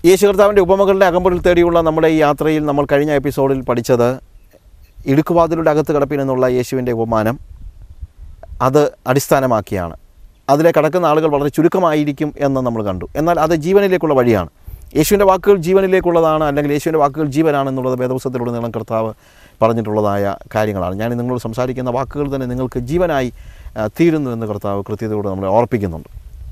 യേശു കർത്താവിൻ്റെ ഉപമകളുടെ അകമ്പടിൽ തേടിയുള്ള നമ്മുടെ ഈ യാത്രയിൽ നമ്മൾ കഴിഞ്ഞ എപ്പിസോഡിൽ പഠിച്ചത് ഇടുക്കുവാതിലൂടെ അകത്ത് കിടപ്പിൻ എന്നുള്ള യേശുവിൻ്റെ ഉപമാനം അത് അടിസ്ഥാനമാക്കിയാണ് അതിലെ കടക്കുന്ന ആളുകൾ വളരെ ചുരുക്കമായിരിക്കും എന്ന് നമ്മൾ കണ്ടു എന്നാൽ അത് ജീവനിലേക്കുള്ള വഴിയാണ് യേശുവിൻ്റെ വാക്കുകൾ ജീവനിലേക്കുള്ളതാണ് അല്ലെങ്കിൽ യേശുവിൻ്റെ വാക്കുകൾ ജീവനാണെന്നുള്ളത് വേദപുസ്തകത്തിലൂടെ നീളം കർത്താവ് പറഞ്ഞിട്ടുള്ളതായ കാര്യങ്ങളാണ് ഞാൻ നിങ്ങളോട് സംസാരിക്കുന്ന വാക്കുകൾ തന്നെ നിങ്ങൾക്ക് ജീവനായി ആ, തീരുന്നു എന്ന് കർത്താവ് കൃത്യതയോട് നമ്മളെ ഓർപ്പിക്കുന്നുണ്ട്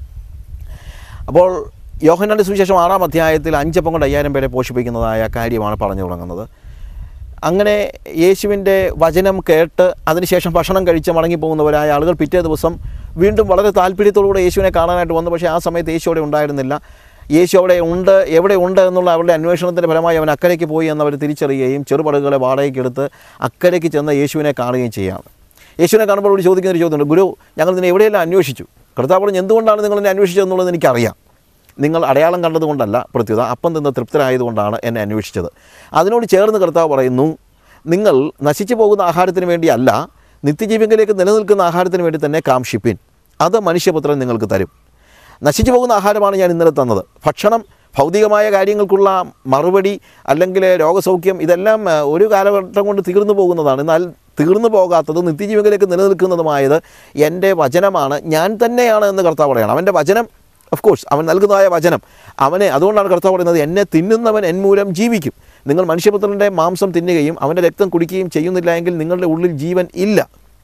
അപ്പോൾ യോഹന്നാൻ്റെ സുവിശേഷം ആറാം അധ്യായത്തിൽ അഞ്ചപ്പം കൊണ്ട് അയ്യായിരം പേരെ പോഷിപ്പിക്കുന്നതായ കാര്യമാണ് പറഞ്ഞു തുടങ്ങുന്നത് അങ്ങനെ യേശുവിൻ്റെ വചനം കേട്ട് അതിനുശേഷം ഭക്ഷണം കഴിച്ച് മടങ്ങിപ്പോകുന്നവരായ ആളുകൾ പിറ്റേ ദിവസം വീണ്ടും വളരെ താല്പര്യത്തോടുകൂടെ യേശുവിനെ കാണാനായിട്ട് വന്നു പക്ഷേ ആ സമയത്ത് യേശു അവിടെ ഉണ്ടായിരുന്നില്ല യേശു അവിടെ ഉണ്ട് എവിടെ ഉണ്ട് എന്നുള്ള അവരുടെ അന്വേഷണത്തിൻ്റെ ഫലമായി അവൻ അക്കരയ്ക്ക് പോയി എന്നവർ തിരിച്ചറിയുകയും ചെറുപടകുകളെ വാടകയ്ക്കെടുത്ത് അക്കരയ്ക്ക് ചെന്ന് യേശുവിനെ കാണുകയും ചെയ്യാം യേശുവിനെ കാണുമ്പോൾ അവരോട് ചോദിക്കുന്ന ഒരു ചോദ്യമുണ്ട് ഗുരു ഞങ്ങൾ നിന്നെ എവിടെയെല്ലാം അന്വേഷിച്ചു കർത്താവ് പറഞ്ഞു എന്തുകൊണ്ടാണ് നിങ്ങൾ എന്നെ അന്വേഷിച്ചതെന്നുള്ളത് എനിക്കറിയാം നിങ്ങൾ അടയാളം കണ്ടതുകൊണ്ടല്ല പ്രത്യുത അപ്പം തിന്ന് തൃപ്തരായതുകൊണ്ടാണ് എന്നെ അന്വേഷിച്ചത് അതിനോട് ചേർന്ന് കർത്താവ് പറയുന്നു നിങ്ങൾ നശിച്ചു പോകുന്ന ആഹാരത്തിന് വേണ്ടിയല്ല നിത്യജീവികളിലേക്ക് നിലനിൽക്കുന്ന ആഹാരത്തിന് വേണ്ടി തന്നെ കാംക്ഷിപ്പിൻ അത് മനുഷ്യപുത്രൻ നിങ്ങൾക്ക് തരും നശിച്ചു പോകുന്ന ആഹാരമാണ് ഞാൻ ഇന്നലെ തന്നത് ഭക്ഷണം ഭൗതികമായ കാര്യങ്ങൾക്കുള്ള മറുപടി അല്ലെങ്കിൽ രോഗസൗഖ്യം ഇതെല്ലാം ആ, ഒരു കാലഘട്ടം കൊണ്ട് തീർന്നു പോകുന്നതാണ് എന്നാൽ തീർന്നു പോകാത്തത് നിത്യജീവികളിലേക്ക് നിലനിൽക്കുന്നതുമായത് എൻ്റെ വചനമാണ് ഞാൻ തന്നെയാണ് എന്ന് കർത്താവ് പറയണം അവൻ്റെ വചനം ഓഫ് കോഴ്സ് അവൻ നൽകുന്നതായ വചനം അവനെ അതുകൊണ്ടാണ് കർത്താവ് പറയുന്നത് എന്നെ തിന്നുന്നവൻ എൻ മൂലം ജീവിക്കും നിങ്ങൾ മനുഷ്യപുത്രൻ്റെ മാംസം തിന്നുകയും അവൻ്റെ രക്തം കുടിക്കുകയും ചെയ്യുന്നില്ല എങ്കിൽ നിങ്ങളുടെ ഉള്ളിൽ ജീവൻ ഇല്ല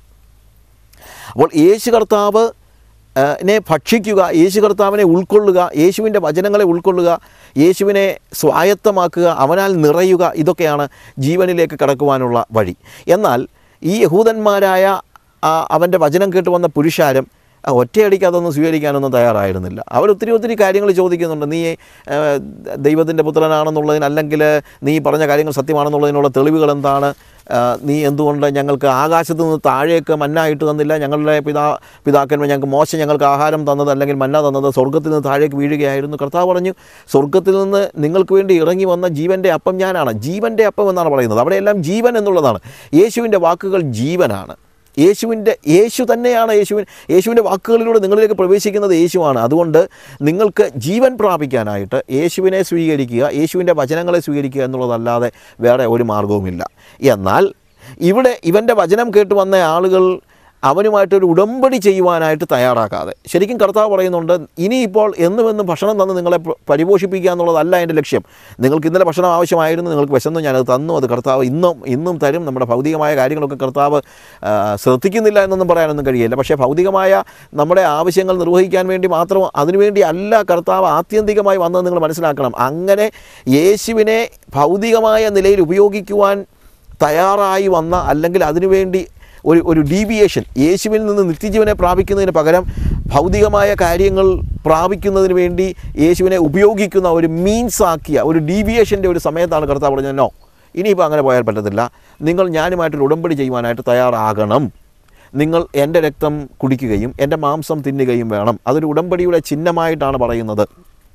അപ്പോൾ യേശു കർത്താവ് ആ, നെ ഭക്ഷിക്കുക യേശു കർത്താവിനെ ഉൾക്കൊള്ളുക യേശുവിൻ്റെ വചനങ്ങളെ ഉൾക്കൊള്ളുക യേശുവിനെ സ്വായത്തമാക്കുക അവനാൽ നിറയുക ഇതൊക്കെയാണ് ജീവനിലേക്ക് കടക്കുവാനുള്ള വഴി എന്നാൽ ഈ യഹൂദന്മാരായ ആ, അവൻ്റെ വചനം കേട്ട് വന്ന പുരുഷാരം ആ, ഒറ്റയടിക്ക് അതൊന്നും സ്വീകരിക്കാനൊന്നും തയ്യാറായിരുന്നില്ല അവർ ഒത്തിരി ഒത്തിരി കാര്യങ്ങൾ ചോദിക്കുന്നുണ്ട് നീ ആ, ദൈവത്തിൻ്റെ പുത്രനാണെന്നുള്ളതിന് അല്ലെങ്കിൽ നീ പറഞ്ഞ കാര്യങ്ങൾ സത്യമാണെന്നുള്ളതിനുള്ള തെളിവുകൾ എന്താണ് ആ, നീ എന്തുകൊണ്ട് ഞങ്ങൾക്ക് ആകാശത്ത് നിന്ന് താഴേക്ക് മന്നായിട്ട് തന്നില്ല ഞങ്ങളുടെ പിതാ പിതാക്കന്മാർ ഞങ്ങൾക്ക് മോശം ഞങ്ങൾക്ക് ആഹാരം തന്നത് അല്ലെങ്കിൽ മന്ന തന്നത് സ്വർഗ്ഗത്തിൽ നിന്ന് താഴേക്ക് വീഴുകയായിരുന്നു കർത്താവ് പറഞ്ഞു സ്വർഗ്ഗത്തിൽ നിന്ന് നിങ്ങൾക്ക് വേണ്ടി ഇറങ്ങി വന്ന ജീവൻ്റെ അപ്പം ഞാനാണ് ജീവൻ്റെ അപ്പം എന്നാണ് പറയുന്നത് അവിടെയെല്ലാം ജീവൻ എന്നുള്ളതാണ് യേശുവിൻ്റെ വാക്കുകൾ ജീവനാണ് യേശുവിൻ്റെ യേശു തന്നെയാണ് യേശുവിൻ യേശുവിൻ്റെ വാക്കുകളിലൂടെ നിങ്ങളിലേക്ക് പ്രവേശിക്കുന്നത് യേശുവാണ് അതുകൊണ്ട് നിങ്ങൾക്ക് ജീവൻ പ്രാപിക്കാനായിട്ട് യേശുവിനെ സ്വീകരിക്കുക യേശുവിൻ്റെ വചനങ്ങളെ സ്വീകരിക്കുക എന്നുള്ളതല്ലാതെ വേറെ ഒരു മാർഗവുമില്ല എന്നാൽ ഇവിടെ ഇവൻ്റെ വചനം കേട്ട് വന്ന ആളുകൾ അവനുമായിട്ടൊരു ഉടമ്പടി ചെയ്യുവാനായിട്ട് തയ്യാറാക്കാതെ ശരിക്കും കർത്താവ് പറയുന്നുണ്ട് ഇനിയിപ്പോൾ എന്നുമെന്നും ഭക്ഷണം തന്ന് നിങ്ങളെ പ്ര- പരിപോഷിപ്പിക്കുക എന്നുള്ളതല്ല എൻ്റെ ലക്ഷ്യം നിങ്ങൾക്ക് ഇന്നലെ ഭക്ഷണം ആവശ്യമായിരുന്നു നിങ്ങൾക്ക് വിശന്നു ഞാനത് തന്നു അത് കർത്താവ് ഇന്നും ഇന്നും തരും നമ്മുടെ ഭൗതികമായ കാര്യങ്ങളൊക്കെ കർത്താവ് ആ, ശ്രദ്ധിക്കുന്നില്ല എന്നൊന്നും പറയാനൊന്നും കഴിയില്ല പക്ഷേ ഭൗതികമായ നമ്മുടെ ആവശ്യങ്ങൾ നിർവഹിക്കാൻ വേണ്ടി മാത്രം അതിനുവേണ്ടി അല്ല കർത്താവ് ആത്യന്തികമായി വന്നത് നിങ്ങൾ മനസ്സിലാക്കണം അങ്ങനെ യേശുവിനെ ഭൗതികമായ നിലയിൽ ഉപയോഗിക്കുവാൻ തയ്യാറായി വന്ന അല്ലെങ്കിൽ അതിനുവേണ്ടി ഒരു ഒരു ഡീവിയേഷൻ യേശുവിൽ നിന്ന് നിത്യജീവനെ പ്രാപിക്കുന്നതിന് പകരം ഭൗതികമായ കാര്യങ്ങൾ പ്രാപിക്കുന്നതിന് വേണ്ടി യേശുവിനെ ഉപയോഗിക്കുന്ന ഒരു മീൻസ് ആക്കിയ ഒരു ഡീവിയേഷൻ്റെ ഒരു സമയത്താണ് കർത്താവ് പറഞ്ഞത് നോ ഇനിയിപ്പോൾ അങ്ങനെ പോയാൽ പറ്റത്തില്ല നിങ്ങൾ ഞാനുമായിട്ടൊരു ഉടമ്പടി ചെയ്യുവാനായിട്ട് തയ്യാറാകണം നിങ്ങൾ എൻ്റെ രക്തം കുടിക്കുകയും എൻ്റെ മാംസം തിന്നുകയും വേണം അതൊരു ഉടമ്പടിയുടെ ചിഹ്നമായിട്ടാണ് പറയുന്നത്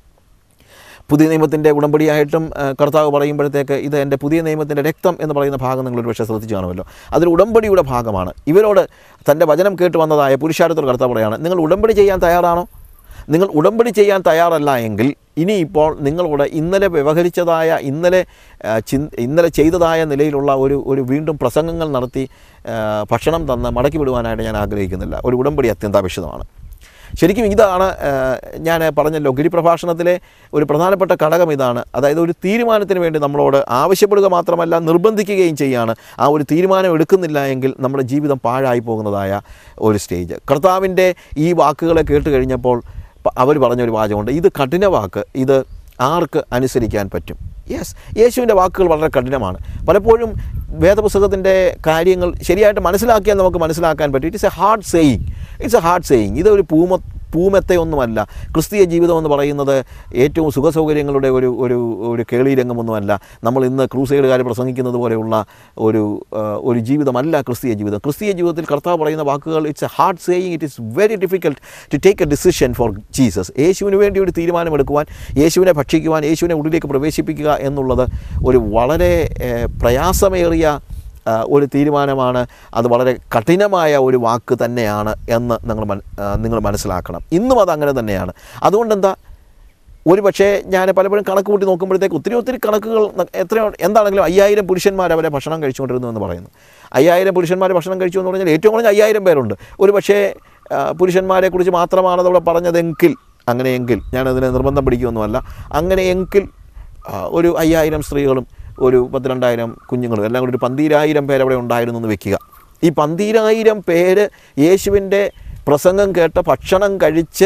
പുതിയ നിയമത്തിൻ്റെ ഉടമ്പടിയായിട്ടും ആ, കർത്താവ് പറയുമ്പോഴത്തേക്ക് ഇത് എൻ്റെ പുതിയ നിയമത്തിൻ്റെ രക്തം എന്ന് പറയുന്ന ഭാഗം നിങ്ങൾ ഒരുപക്ഷെ ശ്രദ്ധിച്ചു കാണുമല്ലോ അതൊരു ഉടമ്പടിയുടെ ഭാഗമാണ് ഇവരോട് തൻ്റെ വചനം കേട്ട് വന്നതായ പുരുഷാരത്തോട് കർത്താവ് പറയാണ് നിങ്ങൾ ഉടമ്പടി ചെയ്യാൻ തയ്യാറാണോ നിങ്ങൾ ഉടമ്പടി ചെയ്യാൻ തയ്യാറല്ല എങ്കിൽ ഇനിയിപ്പോൾ നിങ്ങളോട് ഇന്നലെ വ്യവഹരിച്ചതായ ഇന്നലെ ആ, ചിൻ ഇന്നലെ ചെയ്തതായ നിലയിലുള്ള ഒരു ഒരു വീണ്ടും പ്രസംഗങ്ങൾ നടത്തി ആ, ഭക്ഷണം തന്ന് മടക്കി വിടുവാനായിട്ട് ഞാൻ ആഗ്രഹിക്കുന്നില്ല ഒരു ഉടമ്പടി അത്യന്താപേക്ഷിതമാണ് ശരിക്കും ഇതാണ് ഏഹ്, ഞാൻ പറഞ്ഞല്ലോ ഗിരിപ്രഭാഷണത്തിലെ ഒരു പ്രധാനപ്പെട്ട ഘടകം ഇതാണ് അതായത് ഒരു തീരുമാനത്തിന് വേണ്ടി നമ്മളോട് ആവശ്യപ്പെടുക മാത്രമല്ല നിർബന്ധിക്കുകയും ചെയ്യാണ് ആ ഒരു തീരുമാനം എടുക്കുന്നില്ല എങ്കിൽ നമ്മുടെ ജീവിതം പാഴായി പോകുന്നതായ ഒരു സ്റ്റേജ് കർത്താവിൻ്റെ ഈ വാക്കുകളെ കേട്ട് കഴിഞ്ഞപ്പോൾ അവർ പറഞ്ഞൊരു വാചകമുണ്ട് ഇത് കഠിന വാക്ക് ഇത് ആർക്ക് അനുസരിക്കാൻ പറ്റും യെസ് യേശുവിൻ്റെ വാക്കുകൾ വളരെ കഠിനമാണ് പലപ്പോഴും വേദപുസ്തകത്തിൻ്റെ കാര്യങ്ങൾ ശരിയായിട്ട് മനസ്സിലാക്കിയാൽ നമുക്ക് മനസ്സിലാക്കാൻ പറ്റും it is a hard saying it's a hard saying ഇതൊരു പൂമ പൂമെത്തയൊന്നുമല്ല ക്രിസ്തീയ ജീവിതം എന്ന് പറയുന്നത് ഏറ്റവും സുഖസൗകര്യങ്ങളുടെ ഒരു ഒരു ഒരു കേളീരംഗമൊന്നുമല്ല നമ്മൾ ഇന്ന് ക്രൂസൈഡുകാർ പ്രസംഗിക്കുന്നത് പോലെയുള്ള ഒരു ആ, ഒരു ജീവിതമല്ല ക്രിസ്തീയ ജീവിതം ക്രിസ്തീയ ജീവിതത്തിൽ കർത്താവ് പറയുന്ന വാക്കുകൾ it's a hard saying it is very difficult to take a decision for Jesus യേശുവിന് വേണ്ടി ഒരു തീരുമാനമെടുക്കുവാൻ യേശുവിനെ ഭക്ഷിക്കുവാൻ യേശുവിനെ ഉള്ളിലേക്ക് പ്രവേശിപ്പിക്കുക എന്നുള്ളത് ഒരു വളരെ ഏഹ്, പ്രയാസമേറിയ ആ, ഒരു തീരുമാനമാണ് അത് വളരെ കഠിനമായ ഒരു വാക്ക് തന്നെയാണ് എന്ന് നിങ്ങൾ മൻ ആ, നിങ്ങൾ മനസ്സിലാക്കണം ഇന്നും അത് അങ്ങനെ തന്നെയാണ് അതുകൊണ്ട് എന്താ ഒരു പക്ഷേ ഞാൻ പലപ്പോഴും കണക്ക് കൂട്ടി നോക്കുമ്പോഴത്തേക്ക് ഒത്തിരി ഒത്തിരി കണക്കുകൾ ന- എത്രയോ എന്താണെങ്കിലും അയ്യായിരം പുരുഷന്മാർ അവരെ ഭക്ഷണം കഴിച്ചുകൊണ്ടിരുന്നു എന്ന് പറയുന്നു അയ്യായിരം പുരുഷന്മാർ ഭക്ഷണം കഴിച്ചു എന്ന് പറഞ്ഞാൽ ഏറ്റവും കുറഞ്ഞ അയ്യായിരം പേരുണ്ട് ഒരു പക്ഷേ ആ, പുരുഷന്മാരെക്കുറിച്ച് മാത്രമാണ് അതവിടെ പറഞ്ഞതെങ്കിൽ അങ്ങനെയെങ്കിൽ ഞാനതിനെ നിർബന്ധം പിടിക്കുമൊന്നുമല്ല അങ്ങനെയെങ്കിൽ ആ, ഒരു അയ്യായിരം സ്ത്രീകളും ഒരു പത്തിരണ്ടായിരം കുഞ്ഞുങ്ങളും എല്ലാം കൂടി ഒരു പന്തീരായിരം പേരവിടെ ഉണ്ടായിരുന്നു എന്ന് വെക്കുക ഈ പന്തീരായിരം പേര് യേശുവിൻ്റെ പ്രസംഗം കേട്ട് ഭക്ഷണം കഴിച്ച്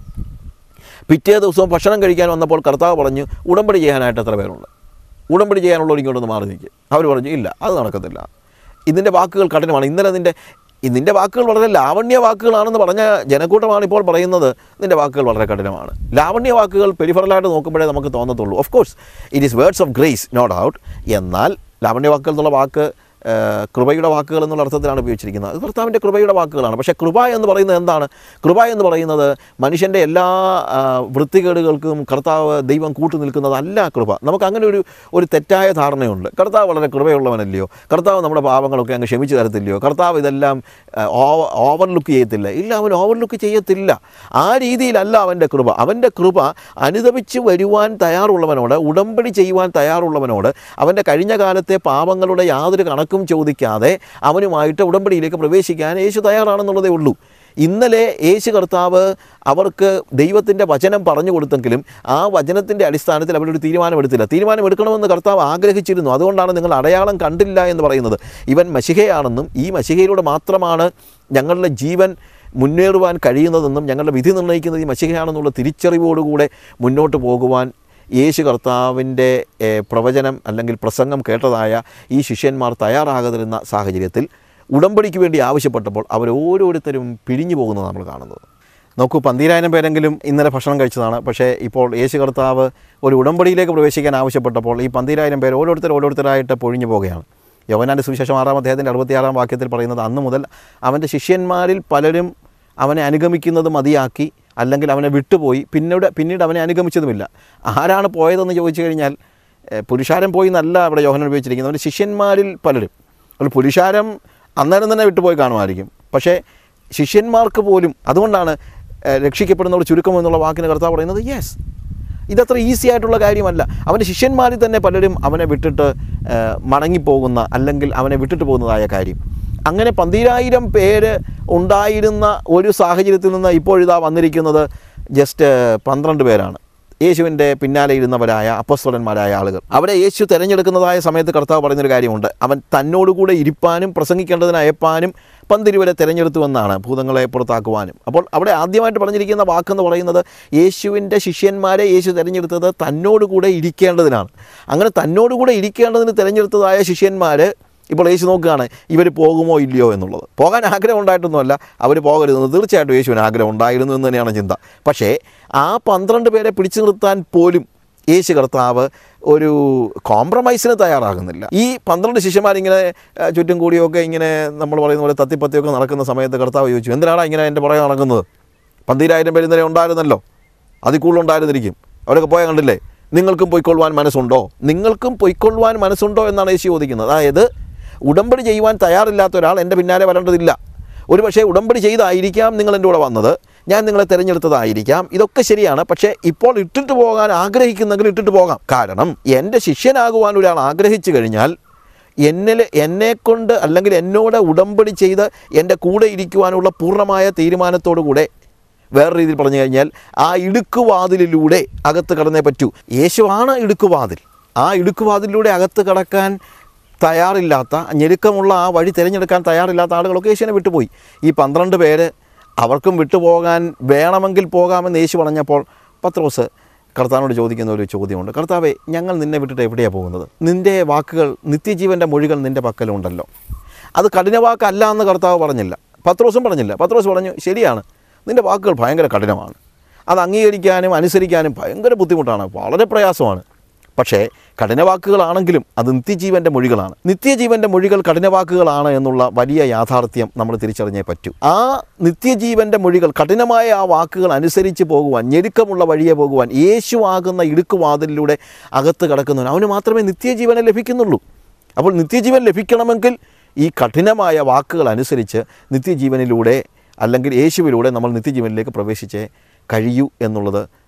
പിറ്റേ ദിവസം ഭക്ഷണം കഴിക്കാൻ വന്നപ്പോൾ കർത്താവ് പറഞ്ഞു ഉടമ്പടി ചെയ്യാനായിട്ട് എത്ര പേരുണ്ട് ഉടമ്പടി ചെയ്യാനുള്ളവർ ഇങ്ങോട്ടൊന്ന് മാറി നിൽക്കുക അവർ പറഞ്ഞു ഇല്ല അത് നടക്കത്തില്ല ഇതിൻ്റെ വാക്കുകൾ കഠിനമാണ് ഇന്നലെ നിൻ്റെ ഇതിൻ്റെ വാക്കുകൾ വളരെ ലാവണ്യ വാക്കുകളാണെന്ന് പറഞ്ഞ ജനക്കൂട്ടമാണ് ഇപ്പോൾ പറയുന്നത് നിൻ്റെ വാക്കുകൾ വളരെ കഠിനമാണ് ലാവണ്യ വാക്കുകൾ പെരിഫറലായിട്ട് നോക്കുമ്പോഴേ നമുക്ക് തോന്നത്തുള്ളൂ of course it is words of grace no doubt എന്നാൽ ലാവണ്യ വാക്കുകൾ എന്നുള്ള വാക്ക് ആ, കൃപയുടെ വാക്കുകൾ എന്നുള്ള അർത്ഥത്തിലാണ് ഉപയോഗിച്ചിരിക്കുന്നത് അത് കർത്താവിൻ്റെ കൃപയുടെ വാക്കുകളാണ് പക്ഷേ കൃപ എന്ന് പറയുന്നത് എന്താണ് കൃപ എന്ന് പറയുന്നത് മനുഷ്യൻ്റെ എല്ലാ ആ, വൃത്തികേടുകൾക്കും കർത്താവ് ദൈവം കൂട്ടു നിൽക്കുന്നതല്ല കൃപ നമുക്ക് അങ്ങനെ ഒരു ഒരു തെറ്റായ ധാരണയുണ്ട് കർത്താവ് വളരെ കൃപയുള്ളവനല്ലയോ കർത്താവ് നമ്മുടെ പാപങ്ങളൊക്കെ അങ്ങ് ക്ഷമിച്ചു തരത്തില്ലയോ കർത്താവ് ഇതെല്ലാം ഓവർലുക്ക് ചെയ്യത്തില്ല ഇല്ല അവൻ ഓവർലുക്ക് ചെയ്യത്തില്ല ആ രീതിയിലല്ല അവൻ്റെ കൃപ അവൻ്റെ കൃപ അനുദപിച്ച് വരുവാൻ തയ്യാറുള്ളവനോട് ഉടമ്പടി ചെയ്യുവാൻ തയ്യാറുള്ളവനോട് അവൻ്റെ കഴിഞ്ഞ കാലത്തെ പാപങ്ങളുടെ യാതൊരു കണക്കും ചോദിക്കാതെ അവനുമായിട്ട് ഉടമ്പടിയിലേക്ക് പ്രവേശിക്കാൻ യേശു തയ്യാറാണെന്നുള്ളതേ ഉള്ളൂ ഇന്നലെ യേശു കർത്താവ് അവർക്ക് ദൈവത്തിൻ്റെ വചനം പറഞ്ഞു കൊടുത്തെങ്കിലും ആ വചനത്തിൻ്റെ അടിസ്ഥാനത്തിൽ അവരൊരു തീരുമാനമെടുത്തില്ല തീരുമാനമെടുക്കണമെന്ന് കർത്താവ് ആഗ്രഹിച്ചിരുന്നു അതുകൊണ്ടാണ് നിങ്ങൾ അടയാളം കണ്ടില്ല എന്ന് പറയുന്നത് ഇവൻ മഷിഹയാണെന്നും ഈ മഷിഹയിലൂടെ മാത്രമാണ് ഞങ്ങളുടെ ജീവൻ മുന്നേറുവാൻ കഴിയുന്നതെന്നും ഞങ്ങളുടെ വിധി നിർണ്ണയിക്കുന്നത് ഈ മഷിഹയാണെന്നുള്ള തിരിച്ചറിവോടുകൂടെ മുന്നോട്ട് പോകുവാൻ യേശു കർത്താവിൻ്റെ ഏഹ്, പ്രവചനം അല്ലെങ്കിൽ പ്രസംഗം കേട്ടതായ ഈ ശിഷ്യന്മാർ തയ്യാറാകാതിരുന്ന സാഹചര്യത്തിൽ ഉടമ്പടിക്ക് വേണ്ടി ആവശ്യപ്പെട്ടപ്പോൾ അവർ ഓരോരുത്തരും പിരിഞ്ഞു പോകുന്നത് നമ്മൾ കാണുന്നത് നോക്കൂ പന്തീരായിരം പേരെങ്കിലും ഇന്നലെ ഭക്ഷണം കഴിച്ചതാണ് പക്ഷേ ഇപ്പോൾ യേശു കർത്താവ് ഒരു ഉടമ്പടിയിലേക്ക് പ്രവേശിക്കാൻ ആവശ്യപ്പെട്ടപ്പോൾ ഈ പന്തീരായിരം പേർ ഓരോരുത്തർ ഓരോരുത്തരായിട്ട് പൊഴിഞ്ഞു പോവുകയാണ് യവനാൻ്റെ സുവിശേഷം ആറാം അദ്ദേഹത്തിൻ്റെ അറുപത്തിയാറാം വാക്യത്തിൽ പറയുന്നത് അന്ന് മുതൽ അവൻ്റെ ശിഷ്യന്മാരിൽ പലരും അവനെ അനുഗമിക്കുന്നത് മതിയാക്കി അല്ലെങ്കിൽ അവനെ വിട്ടുപോയി പിന്നീട് പിന്നീട് അവനെ അനുഗമിച്ചതുമില്ല ആരാണ് പോയതെന്ന് ചോദിച്ചു കഴിഞ്ഞാൽ ഏഹ്, പുരുഷാരം പോയി എന്നല്ല അവിടെ യോഹനൻ ഉപയോഗിച്ചിരിക്കുന്നത് അവൻ്റെ ശിഷ്യന്മാരിൽ പലരും ഒരു പുരുഷാരം അന്നേരം തന്നെ വിട്ടുപോയി കാണുമായിരിക്കും പക്ഷേ ശിഷ്യന്മാർക്ക് പോലും അതുകൊണ്ടാണ് ഏഹ്, രക്ഷിക്കപ്പെടുന്നവർ ചുരുക്കം എന്നുള്ള വാക്കിന് കർത്താവ് പറയുന്നത് യെസ് ഇതത്ര ഈസി ആയിട്ടുള്ള കാര്യമല്ല അവൻ്റെ ശിഷ്യന്മാരിൽ തന്നെ പലരും അവനെ വിട്ടിട്ട് ഏഹ്, മടങ്ങിപ്പോകുന്ന അല്ലെങ്കിൽ അവനെ വിട്ടിട്ട് പോകുന്നതായ കാര്യം അങ്ങനെ പന്തീരായിരം പേര് ഉണ്ടായിരുന്ന ഒരു സാഹചര്യത്തിൽ നിന്ന് ഇപ്പോഴിതാ വന്നിരിക്കുന്നത് ജസ്റ്റ് പന്ത്രണ്ട് പേരാണ് യേശുവിൻ്റെ പിന്നാലെ ഇരുന്നവരായ അപ്പസ്വലന്മാരായ ആളുകൾ അവിടെ യേശു തിരഞ്ഞെടുക്കുന്നതായ സമയത്ത് കർത്താവ് പറയുന്നൊരു കാര്യമുണ്ട് അവൻ തന്നോടുകൂടെ ഇരിപ്പാനും പ്രസംഗിക്കേണ്ടതിന് അയപ്പാനും പന്തിരുവരെ തിരഞ്ഞെടുത്തുവെന്നാണ് ഭൂതങ്ങളെ പുറത്താക്കുവാനും അപ്പോൾ അവിടെ ആദ്യമായിട്ട് പറഞ്ഞിരിക്കുന്ന വാക്കെന്ന് പറയുന്നത് യേശുവിൻ്റെ ശിഷ്യന്മാരെ യേശു തിരഞ്ഞെടുത്തത് തന്നോടുകൂടെ ഇരിക്കേണ്ടതിനാണ് അങ്ങനെ തന്നോടുകൂടെ ഇരിക്കേണ്ടതിന് തിരഞ്ഞെടുത്തതായ ശിഷ്യന്മാർ ഇപ്പോൾ യേശു നോക്കുകയാണ് ഇവർ പോകുമോ ഇല്ലയോ എന്നുള്ളത് പോകാൻ ആഗ്രഹം ഉണ്ടായിട്ടൊന്നുമല്ല അവർ പോകരുതെന്ന് തീർച്ചയായിട്ടും യേശുവിന് ആഗ്രഹം ഉണ്ടായിരുന്നു എന്ന് തന്നെയാണ് ചിന്ത പക്ഷേ ആ പന്ത്രണ്ട് പേരെ പിടിച്ചു നിർത്താൻ പോലും യേശു കർത്താവ് ഒരു കോംപ്രമൈസിന് തയ്യാറാകുന്നില്ല ഈ പന്ത്രണ്ട് ശിഷ്യന്മാരിങ്ങനെ ആ, ചുറ്റും കൂടിയൊക്കെ ഇങ്ങനെ നമ്മൾ പറയുന്ന പോലെ തത്തിപ്പത്തിയൊക്കെ നടക്കുന്ന സമയത്ത് കർത്താവ് ചോദിച്ചു എന്തിനാണ് ഇങ്ങനെ എൻ്റെ പുറകെ നടക്കുന്നത് പന്തിരായിരം പേര് ഇന്നലെ ഉണ്ടായിരുന്നല്ലോ അതിൽ കൂടുതൽ ഉണ്ടായിരുന്നിരിക്കും അവരൊക്കെ പോയാൽ കണ്ടില്ലേ നിങ്ങൾക്കും പൊയ്ക്കൊള്ളുവാൻ മനസ്സുണ്ടോ നിങ്ങൾക്കും പൊയ്ക്കൊള്ളുവാൻ മനസ്സുണ്ടോ എന്നാണ് യേശു ചോദിക്കുന്നത് അതായത് ഉടമ്പടി ചെയ്യുവാൻ തയ്യാറില്ലാത്ത ഒരാൾ എൻ്റെ പിന്നാലെ വരേണ്ടതില്ല ഒരു പക്ഷേ ഉടമ്പടി ചെയ്തായിരിക്കാം നിങ്ങൾ എൻ്റെ കൂടെ വന്നത് ഞാൻ നിങ്ങളെ തിരഞ്ഞെടുത്തതായിരിക്കാം ഇതൊക്കെ ശരിയാണ് പക്ഷേ ഇപ്പോൾ ഇട്ടിട്ട് പോകാൻ ആഗ്രഹിക്കുന്നെങ്കിൽ ഇട്ടിട്ട് പോകാം കാരണം എൻ്റെ ശിഷ്യനാകുവാൻ ഒരാൾ ആഗ്രഹിച്ചു കഴിഞ്ഞാൽ എന്നിൽ എന്നെക്കൊണ്ട് അല്ലെങ്കിൽ എന്നോട് ഉടമ്പടി ചെയ്ത് എൻ്റെ കൂടെ ഇരിക്കുവാനുള്ള പൂർണ്ണമായ തീരുമാനത്തോടു കൂടെ വേറെ രീതിയിൽ പറഞ്ഞു കഴിഞ്ഞാൽ ആ ഇടുക്കുവാതിലിലൂടെ അകത്ത് കടന്നേ പറ്റൂ യേശുവാണ് ഇടുക്കുവാതിൽ ആ ഇടുക്കുവാതിലൂടെ അകത്ത് കടക്കാൻ തയ്യാറില്ലാത്ത ഞെരുക്കമുള്ള ആ വഴി തിരഞ്ഞെടുക്കാൻ തയ്യാറില്ലാത്ത ആളുകളൊക്കെ യേശുവിനെ വിട്ടുപോയി ഈ പന്ത്രണ്ട് പേര് അവർക്കും വിട്ടുപോകാൻ വേണമെങ്കിൽ പോകാമെന്ന് യേശു പറഞ്ഞപ്പോൾ പത്രോസ് കർത്താവിനോട് ചോദിക്കുന്ന ഒരു ചോദ്യമുണ്ട് കർത്താവെ ഞങ്ങൾ നിന്നെ വിട്ടിട്ട് എവിടെയാണ് പോകുന്നത് നിൻ്റെ വാക്കുകൾ നിത്യജീവൻ്റെ മൊഴികൾ നിൻ്റെ പക്കലുണ്ടല്ലോ അത് കഠിനവാക്കല്ല എന്ന് കർത്താവ് പറഞ്ഞില്ല പത്രോസും പറഞ്ഞില്ല പത്രോസ് പറഞ്ഞു ശരിയാണ് നിൻ്റെ വാക്കുകൾ ഭയങ്കര കഠിനമാണ് അത് അംഗീകരിക്കാനും അനുസരിക്കാനും ഭയങ്കര ബുദ്ധിമുട്ടാണ് വളരെ പ്രയാസമാണ് പക്ഷേ കഠിനവാക്കുകളാണെങ്കിലും അത് നിത്യജീവൻ്റെ മൊഴികളാണ് നിത്യജീവൻ്റെ മൊഴികൾ കഠിനവാക്കുകളാണ് എന്നുള്ള വലിയ യാഥാർത്ഥ്യം നമ്മൾ തിരിച്ചറിഞ്ഞേ പറ്റൂ ആ നിത്യജീവൻ്റെ മൊഴികൾ കഠിനമായ ആ വാക്കുകൾ അനുസരിച്ച് പോകുവാൻ ഞെരുക്കമുള്ള വഴിയെ പോകുവാൻ യേശു ആകുന്ന ഇടുക്കുവാതിലൂടെ അകത്ത് കിടക്കുന്നവൻ അവന് മാത്രമേ നിത്യജീവനെ ലഭിക്കുന്നുള്ളൂ അപ്പോൾ നിത്യജീവൻ ലഭിക്കണമെങ്കിൽ ഈ കഠിനമായ വാക്കുകൾ അനുസരിച്ച് നിത്യജീവനിലൂടെ അല്ലെങ്കിൽ യേശുവിലൂടെ നമ്മൾ നിത്യജീവനിലേക്ക് പ്രവേശിച്ചേ കഴിയൂ എന്നുള്ളത്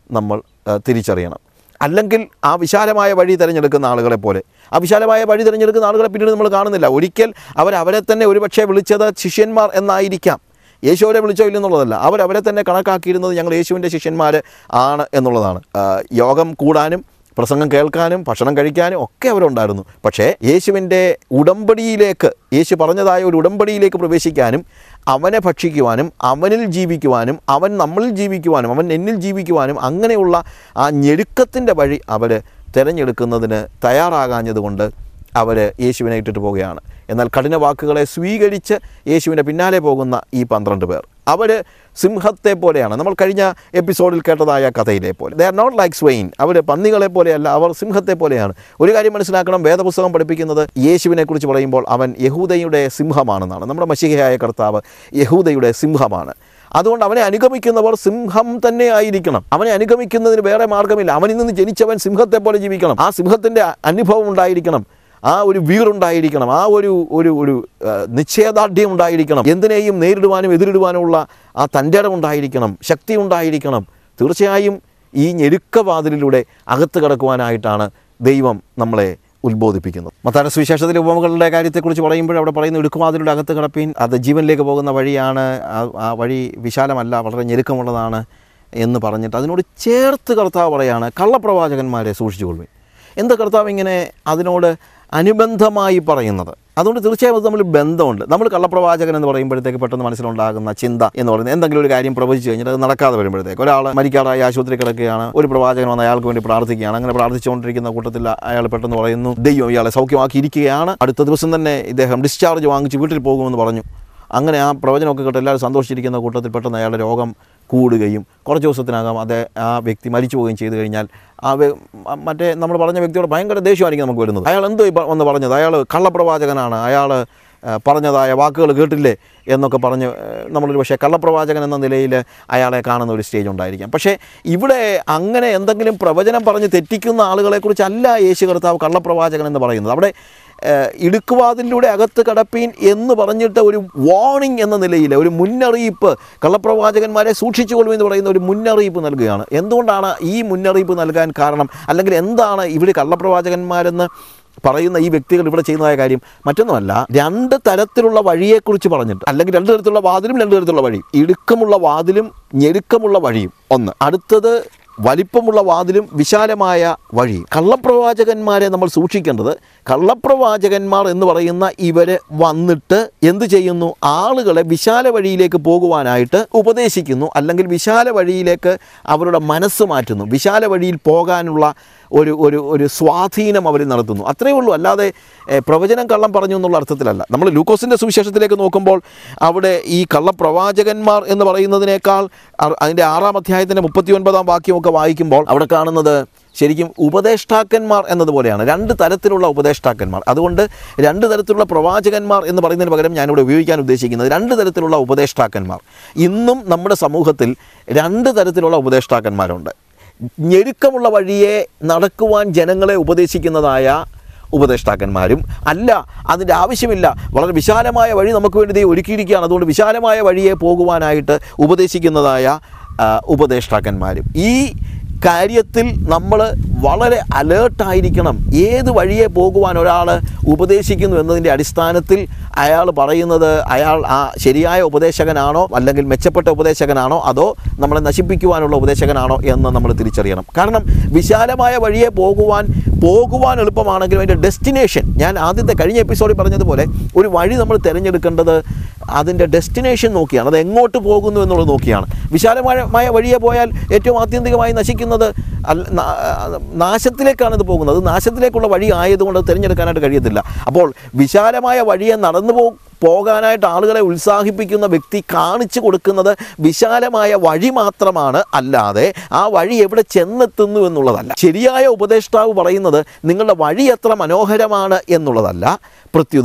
നമ്മൾ ആ, തിരിച്ചറിയണം അല്ലെങ്കിൽ ആ വിശാലമായ വഴി തിരഞ്ഞെടുക്കുന്ന ആളുകളെ പോലെ ആ വിശാലമായ വഴി തിരഞ്ഞെടുക്കുന്ന ആളുകളെ പിന്നീട് നമ്മൾ കാണുന്നില്ല ഒരിക്കൽ അവർ അവരെ തന്നെ ഒരുപക്ഷെ വിളിച്ചത് ശിഷ്യന്മാർ എന്നായിരിക്കാം യേശു അവരെ വിളിച്ചോ ഇല്ലെന്നുള്ളതല്ല അവർ അവരെ തന്നെ കണക്കാക്കിയിരുന്നത് ഞങ്ങൾ യേശുവിൻ്റെ ശിഷ്യന്മാർ ആണ് എന്നുള്ളതാണ് ആ, യോഗം കൂടാനും പ്രസംഗം കേൾക്കാനും ഭക്ഷണം കഴിക്കാനും ഒക്കെ അവരുണ്ടായിരുന്നു പക്ഷേ യേശുവിൻ്റെ ഉടമ്പടിയിലേക്ക് യേശു പറഞ്ഞതായ ഒരു ഉടമ്പടിയിലേക്ക് പ്രവേശിക്കാനും അവനെ ഭക്ഷിക്കുവാനും അവനിൽ ജീവിക്കുവാനും അവൻ നമ്മളിൽ ജീവിക്കുവാനും അവൻ എന്നിൽ ജീവിക്കുവാനും അങ്ങനെയുള്ള ആ ഞെരുക്കത്തിൻ്റെ വഴി അവർ തിരഞ്ഞെടുക്കുന്നതിന് തയ്യാറാകാഞ്ഞതുകൊണ്ട് അവർ യേശുവിനെ ഇട്ടിട്ട് പോവുകയാണ് എന്നാൽ കഠിന വാക്കുകളെ സ്വീകരിച്ച് യേശുവിൻ്റെ പിന്നാലെ പോകുന്ന ഈ പന്ത്രണ്ട് പേർ അവർ സിംഹത്തെ പോലെയാണ് നമ്മൾ കഴിഞ്ഞ എപ്പിസോഡിൽ കേട്ടതായ കഥയിലെ പോലെ they are not like swine അവർ പന്നികളെ പോലെയല്ല അവർ സിംഹത്തെ പോലെയാണ് ഒരു കാര്യം മനസ്സിലാക്കണം വേദപുസ്തകം പഠിപ്പിക്കുന്നത് യേശുവിനെ കുറിച്ച് പറയുമ്പോൾ അവൻ യഹൂദയുടെ സിംഹമാണെന്നാണ് നമ്മുടെ മഷികയായ കർത്താവ് യഹൂദയുടെ സിംഹമാണ് അതുകൊണ്ട് അവനെ അനുഗമിക്കുന്നവർ സിംഹം തന്നെ ആയിരിക്കണം അവനെ അനുഗമിക്കുന്നതിന് വേറെ മാർഗമില്ല അവനിൽ നിന്ന് ജനിച്ചവൻ സിംഹത്തെ പോലെ ജീവിക്കണം ആ സിംഹത്തിൻ്റെ അനുഭവം ഉണ്ടായിരിക്കണം ആ ഒരു വീറുണ്ടായിരിക്കണം ആ ഒരു ഒരു ഒരു ആ, നിശ്ചയദാർഢ്യം ഉണ്ടായിരിക്കണം എന്തിനേയും നേരിടുവാനും എതിരിടുവാനുമുള്ള ആ തൻ്റെ ഇടം ഉണ്ടായിരിക്കണം ശക്തി ഉണ്ടായിരിക്കണം തീർച്ചയായും ഈ ഞെരുക്കവാതിലിലൂടെ അകത്ത് കടക്കുവാനായിട്ടാണ് ദൈവം നമ്മളെ ഉത്ബോധിപ്പിക്കുന്നത് മത്താന സുവിശേഷത്തിലെ ഉപമകളുടെ കാര്യത്തെക്കുറിച്ച് പറയുമ്പോൾ അവിടെ പറയുന്നു ഇടുക്കുവാതിലൂടെ അകത്ത് കിടപ്പീൻ അത് ജീവനിലേക്ക് പോകുന്ന വഴിയാണ് ആ- ആ വഴി വിശാലമല്ല വളരെ ഞെരുക്കമുള്ളതാണ് എന്ന് പറഞ്ഞിട്ട് അതിനോട് ചേർത്ത് കർത്താവ് പറയാണ് കള്ളപ്രവാചകന്മാരെ സൂക്ഷിച്ചുകൊള്ളുവിൻ എന്താ കർത്താവ് ഇങ്ങനെ അതിനോട് അനുബന്ധമായി പറയുന്നത് അതുകൊണ്ട് തീർച്ചയായും അത് തമ്മിൽ ബന്ധമുണ്ട് നമ്മൾ കള്ളപ്രവാചകൻ എന്ന് പറയുമ്പോഴത്തേക്ക് പെട്ടെന്ന് മനസ്സിലുണ്ടാകുന്ന ചിന്ത എന്ന് പറയുന്നത് എന്തെങ്കിലും ഒരു കാര്യം പ്രവചിച്ചു കഴിഞ്ഞാൽ അത് നടക്കാതെ വരുമ്പോഴത്തേക്ക് ഒരാൾ മരിക്കാറായി ആശുപത്രി കിടക്കുകയാണ് ഒരു പ്രവാചകൻ വന്ന് അയാൾക്ക് വേണ്ടി പ്രാർത്ഥിക്കുകയാണ് അങ്ങനെ പ്രാർത്ഥിച്ചുകൊണ്ടിരിക്കുന്ന കൂട്ടത്തിൽ അയാൾ പെട്ടെന്ന് പറയുന്നു ദൈവം ഇയാളെ സൗഖ്യമാക്കിയിരിക്കുകയാണ് അടുത്ത ദിവസം തന്നെ ഇദ്ദേഹം ഡിസ്ചാർജ് വാങ്ങിച്ച് വീട്ടിൽ പോകുമെന്ന് പറഞ്ഞു അങ്ങനെ ആ പ്രവചനമൊക്കെ കേട്ട് എല്ലാവരും സന്തോഷിച്ചിരിക്കുന്ന കൂട്ടത്തിൽ പെട്ടെന്ന് അയാളുടെ രോഗം കൂടുകയും കുറച്ച് ദിവസത്തിനകം അതേ ആ വ്യക്തി മരിച്ചു പോവുകയും ചെയ്തു കഴിഞ്ഞാൽ ആ വ്യ- മ- മറ്റേ നമ്മൾ പറഞ്ഞ വ്യക്തിയോട് ഭയങ്കര ദേഷ്യമായിരിക്കും നമുക്ക് വരുന്നത് അയാൾ എന്തോ ഈ പ- വന്ന് പറഞ്ഞത് അയാൾ കള്ളപ്രവാചകനാണ് അയാൾ പറഞ്ഞതായ വാക്കുകൾ കേട്ടില്ലേ എന്നൊക്കെ പറഞ്ഞ് ഏഹ്, നമ്മളൊരു പക്ഷേ കള്ളപ്രവാചകൻ എന്ന നിലയിൽ അയാളെ കാണുന്ന ഒരു സ്റ്റേജ് ഉണ്ടായിരിക്കാം പക്ഷേ ഇവിടെ അങ്ങനെ എന്തെങ്കിലും പ്രവചനം പറഞ്ഞ് തെറ്റിക്കുന്ന ആളുകളെക്കുറിച്ചല്ല യേശു കർത്താവ് കള്ളപ്രവാചകൻ എന്ന് പറയുന്നത് അവിടെ ഏഹ്, ഇടുക്കുവാതിലൂടെ അകത്ത് കടപ്പീൻ എന്ന് പറഞ്ഞിട്ട് ഒരു വാർണിംഗ് എന്ന നിലയിൽ ഒരു മുന്നറിയിപ്പ് കള്ളപ്രവാചകന്മാരെ സൂക്ഷിച്ചുകൊള്ളും എന്ന് പറയുന്ന ഒരു മുന്നറിയിപ്പ് നൽകുകയാണ് എന്തുകൊണ്ടാണ് ഈ മുന്നറിയിപ്പ് നൽകാൻ കാരണം അല്ലെങ്കിൽ എന്താണ് ഇവിടെ കള്ളപ്രവാചകന്മാരെന്ന് പറയുന്ന ഈ വ്യക്തികൾ ഇവിടെ ചെയ്യുന്നതായ കാര്യം മറ്റൊന്നുമല്ല രണ്ട് തരത്തിലുള്ള വഴിയെക്കുറിച്ച് പറഞ്ഞിട്ട് അല്ലെങ്കിൽ രണ്ട് തരത്തിലുള്ള വാതിലും രണ്ട് തരത്തിലുള്ള വഴി ഇടുക്കമുള്ള വാതിലും ഞെരുക്കമുള്ള വഴിയും ഒന്ന് അടുത്തത് വലിപ്പമുള്ള വാതിലും വിശാലമായ വഴി കള്ളപ്രവാചകന്മാരെ നമ്മൾ സൂക്ഷിക്കേണ്ടത് കള്ളപ്രവാചകന്മാർ എന്ന് പറയുന്ന ഇവര് വന്നിട്ട് എന്ത് ചെയ്യുന്നു ആളുകളെ വിശാല വഴിയിലേക്ക് പോകുവാനായിട്ട് ഉപദേശിക്കുന്നു അല്ലെങ്കിൽ വിശാല വഴിയിലേക്ക് അവരുടെ മനസ്സ് മാറ്റുന്നു വിശാല വഴിയിൽ പോകാനുള്ള ഒരു ഒരു ഒരു സ്വാധീനം അവർ നടത്തുന്നു അത്രയേ ഉള്ളൂ അല്ലാതെ ഏഹ്, പ്രവചനം കള്ളം പറഞ്ഞു എന്നുള്ള അർത്ഥത്തിലല്ല നമ്മൾ ലൂക്കോസിൻ്റെ സുവിശേഷത്തിലേക്ക് നോക്കുമ്പോൾ അവിടെ ഈ കള്ളപ്രവാചകന്മാർ എന്ന് പറയുന്നതിനേക്കാൾ അ- അതിൻ്റെ ആറാം അധ്യായത്തിൻ്റെ മുപ്പത്തി ഒൻപതാം വാക്യമൊക്കെ വായിക്കുമ്പോൾ അവിടെ കാണുന്നത് ശരിക്കും ഉപദേഷ്ടാക്കന്മാർ എന്നതുപോലെയാണ് രണ്ട് തരത്തിലുള്ള ഉപദേഷ്ടാക്കന്മാർ അതുകൊണ്ട് രണ്ട് തരത്തിലുള്ള പ്രവാചകന്മാർ എന്ന് പറയുന്നതിന് പകരം ഞാനിവിടെ ഉപയോഗിക്കാൻ ഉദ്ദേശിക്കുന്നത് രണ്ട് തരത്തിലുള്ള ഉപദേഷ്ടാക്കന്മാർ ഇന്നും നമ്മുടെ സമൂഹത്തിൽ രണ്ട് തരത്തിലുള്ള ഉപദേഷ്ടാക്കന്മാരുണ്ട് ഞെരുക്കമുള്ള വഴിയെ നടക്കുവാൻ ജനങ്ങളെ ഉപദേശിക്കുന്നതായ ഉപദേഷ്ടാക്കന്മാരും അല്ല അതിൻ്റെ ആവശ്യമില്ല വളരെ വിശാലമായ വഴി നമുക്ക് വേണ്ടി ദൈവം ഒരുക്കിയിരിക്കുകയാണ് അതുകൊണ്ട് വിശാലമായ വഴിയെ പോകുവാനായിട്ട് ഉപദേശിക്കുന്നതായ ആ, ഉപദേഷ്ടാക്കന്മാരും ഈ കാര്യത്തിൽ നമ്മൾ വളരെ അലേർട്ടായിരിക്കണം ഏത് വഴിയെ പോകുവാൻ ഒരാൾ ഉപദേശിക്കുന്നു എന്നതിൻ്റെ അടിസ്ഥാനത്തിൽ അയാൾ പറയുന്നത് അയാൾ ആ ശരിയായ ഉപദേശകനാണോ അല്ലെങ്കിൽ മെച്ചപ്പെട്ട ഉപദേശകനാണോ അതോ നമ്മളെ നശിപ്പിക്കുവാനുള്ള ഉപദേശകനാണോ എന്ന് നമ്മൾ തിരിച്ചറിയണം കാരണം വിശാലമായ വഴിയെ പോകുവാൻ പോകുവാൻ എളുപ്പമാണെങ്കിലും അതിൻ്റെ ഡെസ്റ്റിനേഷൻ ഞാൻ ആദ്യത്തെ കഴിഞ്ഞ എപ്പിസോഡിൽ പറഞ്ഞതുപോലെ ഒരു വഴി നമ്മൾ തിരഞ്ഞെടുക്കേണ്ടത് അതിൻ്റെ ഡെസ്റ്റിനേഷൻ നോക്കിയാണ് അത് എങ്ങോട്ട് പോകുന്നു എന്നുള്ളത് നോക്കിയാണ് വിശാലമായ വഴിയെ പോയാൽ ഏറ്റവും ആത്യന്തികമായി നശിക്കുന്നത് അല്ല- നാ- നാശത്തിലേക്കാണ് ഇത് പോകുന്നത് അത് നാശത്തിലേക്കുള്ള വഴി ആയതുകൊണ്ട് അത് തിരഞ്ഞെടുക്കാനായിട്ട് കഴിയത്തില്ല അപ്പോൾ വിശാലമായ വഴിയെ നടന്നു പോ പോകാനായിട്ട് ആളുകളെ ഉത്സാഹിപ്പിക്കുന്ന വ്യക്തി കാണിച്ചു കൊടുക്കുന്നത് വിശാലമായ വഴി മാത്രമാണ് അല്ലാതെ ആ വഴി എവിടെ ചെന്നെത്തുന്നു എന്നുള്ളതല്ല ശരിയായ ഉപദേഷ്ടാവ് പറയുന്നത് നിങ്ങളുടെ വഴി എത്ര മനോഹരമാണ് എന്നുള്ളതല്ല പ്രത്യുത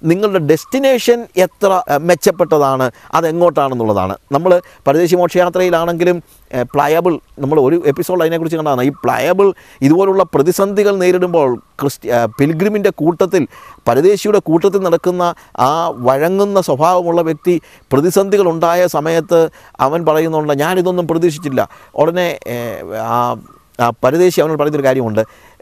നിങ്ങളുടെ ഡെസ്റ്റിനേഷൻ എത്ര ഏഹ്, മെച്ചപ്പെട്ടതാണ് അതെങ്ങോട്ടാണെന്നുള്ളതാണ് നമ്മൾ പരദേശി മോക്ഷയാത്രയിലാണെങ്കിലും പ്ലയബിൾ നമ്മൾ ഒരു എപ്പിസോഡ് അതിനെക്കുറിച്ച് കണ്ടതാണ് ഈ പ്ലയബിൾ ഇതുപോലുള്ള പ്രതിസന്ധികൾ നേരിടുമ്പോൾ ക്രിസ്ത്യ പിൽഗ്രിമിൻ്റെ കൂട്ടത്തിൽ പരദേശിയുടെ കൂട്ടത്തിൽ നടക്കുന്ന ആ വഴങ്ങുന്ന സ്വഭാവമുള്ള വ്യക്തി പ്രതിസന്ധികൾ ഉണ്ടായ സമയത്ത് അവൻ പറയുന്നുണ്ട് ഞാനിതൊന്നും പ്രതീക്ഷിച്ചില്ല ഉടനെ ഏഹ്, ആ ആ പരദേശി അവനോട് പറയുന്നൊരു കാര്യമുണ്ട്